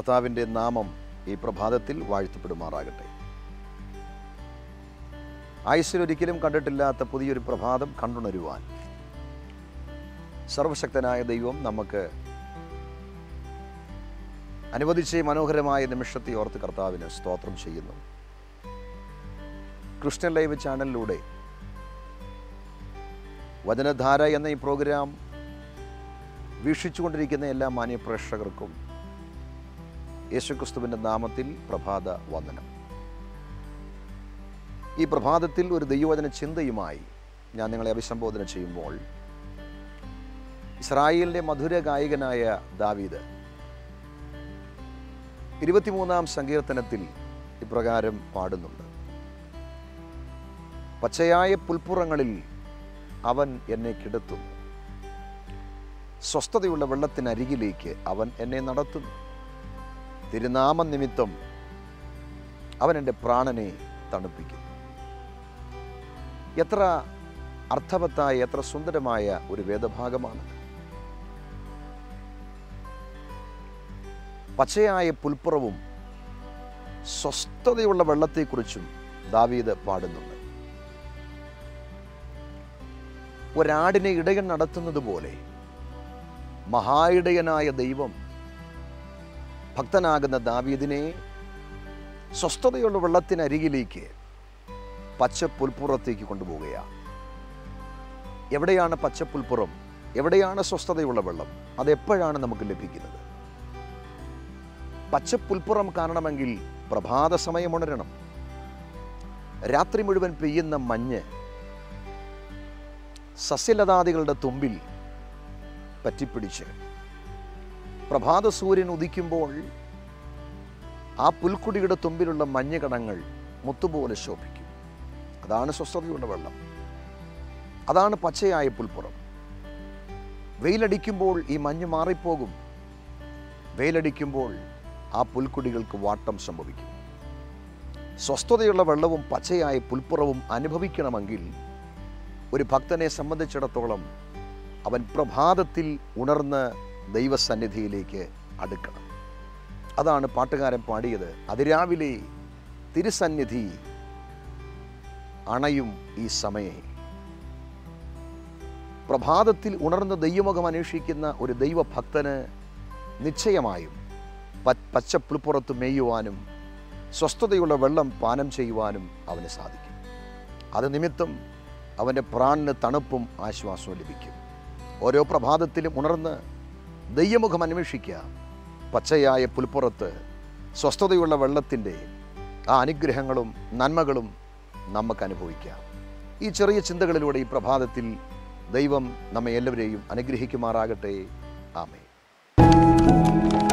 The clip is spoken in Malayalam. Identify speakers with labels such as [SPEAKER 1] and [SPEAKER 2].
[SPEAKER 1] കർത്താവിൻ്റെ നാമം ഈ പ്രഭാതത്തിൽ വാഴ്ത്തപ്പെടുമാറാകട്ടെ ആയുസ്സിലൊരിക്കലും കണ്ടിട്ടില്ലാത്ത പുതിയൊരു പ്രഭാതം കണ്ടുണരുവാൻ സർവശക്തനായ ദൈവം നമുക്ക് അനുവദിച്ച ഈ മനോഹരമായ നിമിഷത്തെ ഓർത്ത് കർത്താവിന് സ്തോത്രം ചെയ്യുന്നു ക്രിസ്ത്യൻ ലൈവ് ചാനലിലൂടെ വചനധാര എന്ന ഈ പ്രോഗ്രാം വീക്ഷിച്ചുകൊണ്ടിരിക്കുന്ന എല്ലാ മാന്യ പ്രേക്ഷകർക്കും യേശുക്രിസ്തുവിൻ്റെ നാമത്തിൽ പ്രഭാത വന്ദനം ഈ പ്രഭാതത്തിൽ ഒരു ദൈവവചന ചിന്തയുമായി ഞാൻ നിങ്ങളെ അഭിസംബോധന ചെയ്യുമ്പോൾ ഇസ്രായേലിൻ്റെ മധുര ഗായകനായ ദാവീദ് ഇരുപത്തിമൂന്നാം സങ്കീർത്തനത്തിൽ ഇപ്രകാരം പാടുന്നുണ്ട് പച്ചയായ പുൽപ്പുറങ്ങളിൽ അവൻ എന്നെ കിടത്തുന്നു സ്വസ്ഥതയുള്ള വെള്ളത്തിനരികിലേക്ക് അവൻ എന്നെ നടത്തുന്നു തിരുനാമ നിമിത്തം അവൻ എൻ്റെ പ്രാണനെ തണുപ്പിക്കുന്നു എത്ര അർത്ഥവത്തായ എത്ര സുന്ദരമായ ഒരു വേദഭാഗമാണ് പച്ചയായ പുൽപ്പുറവും സ്വസ്ഥതയുള്ള വെള്ളത്തെക്കുറിച്ചും ദാവീദ് പാടുന്നുണ്ട് ഒരാടിനെ ഇടയൻ നടത്തുന്നത് പോലെ മഹായിടയനായ ദൈവം ഭക്തനാകുന്ന ദാവീദിനെ സ്വസ്ഥതയുള്ള വെള്ളത്തിനരികിലേക്ക് പച്ചപ്പുൽപ്പുറത്തേക്ക് കൊണ്ടുപോവുകയാണ് എവിടെയാണ് പച്ചപ്പുൽപ്പുറം എവിടെയാണ് സ്വസ്ഥതയുള്ള വെള്ളം അതെപ്പോഴാണ് നമുക്ക് ലഭിക്കുന്നത് പച്ചപ്പുൽപ്പുറം കാണണമെങ്കിൽ പ്രഭാത സമയം ഉണരണം രാത്രി മുഴുവൻ പെയ്യുന്ന മഞ്ഞ് സസ്യലതാദികളുടെ തുമ്പിൽ പറ്റിപ്പിടിച്ച് പ്രഭാത സൂര്യൻ ഉദിക്കുമ്പോൾ ആ പുൽക്കുടിയുടെ തുമ്പിലുള്ള മഞ്ഞുകണങ്ങൾ മുത്തുപോലെ ശോഭിക്കും അതാണ് സ്വസ്ഥതയുള്ള വെള്ളം അതാണ് പച്ചയായ പുൽപ്പുറം വെയിലടിക്കുമ്പോൾ ഈ മഞ്ഞ് മാറിപ്പോകും വെയിലടിക്കുമ്പോൾ ആ പുൽക്കുടികൾക്ക് വാട്ടം സംഭവിക്കും സ്വസ്ഥതയുള്ള വെള്ളവും പച്ചയായ പുൽപ്പുറവും അനുഭവിക്കണമെങ്കിൽ ഒരു ഭക്തനെ സംബന്ധിച്ചിടത്തോളം അവൻ പ്രഭാതത്തിൽ ഉണർന്ന് ദൈവസന്നിധിയിലേക്ക് അടുക്കണം അതാണ് പാട്ടുകാരൻ പാടിയത് അതിരാവിലെ തിരുസന്നിധി അണയും ഈ സമയെ പ്രഭാതത്തിൽ ഉണർന്ന് ദൈവമുഖം അന്വേഷിക്കുന്ന ഒരു ദൈവഭക്തന് നിശ്ചയമായും പച്ചപ്പുൽപ്പുറത്ത് മേയുവാനും സ്വസ്ഥതയുള്ള വെള്ളം പാനം ചെയ്യുവാനും അവന് സാധിക്കും അത് നിമിത്തം അവൻ്റെ പ്രാണിന് തണുപ്പും ആശ്വാസവും ലഭിക്കും ഓരോ പ്രഭാതത്തിലും ഉണർന്ന് ദൈവമുഖം അന്വേഷിക്കുക പച്ചയായ പുൽപ്പുറത്ത് സ്വസ്ഥതയുള്ള വെള്ളത്തിൻ്റെ ആ അനുഗ്രഹങ്ങളും നന്മകളും നമുക്ക് അനുഭവിക്കാം ഈ ചെറിയ ചിന്തകളിലൂടെ ഈ പ്രഭാതത്തിൽ ദൈവം നമ്മെ എല്ലാവരെയും അനുഗ്രഹിക്കുമാറാകട്ടെ ആമേ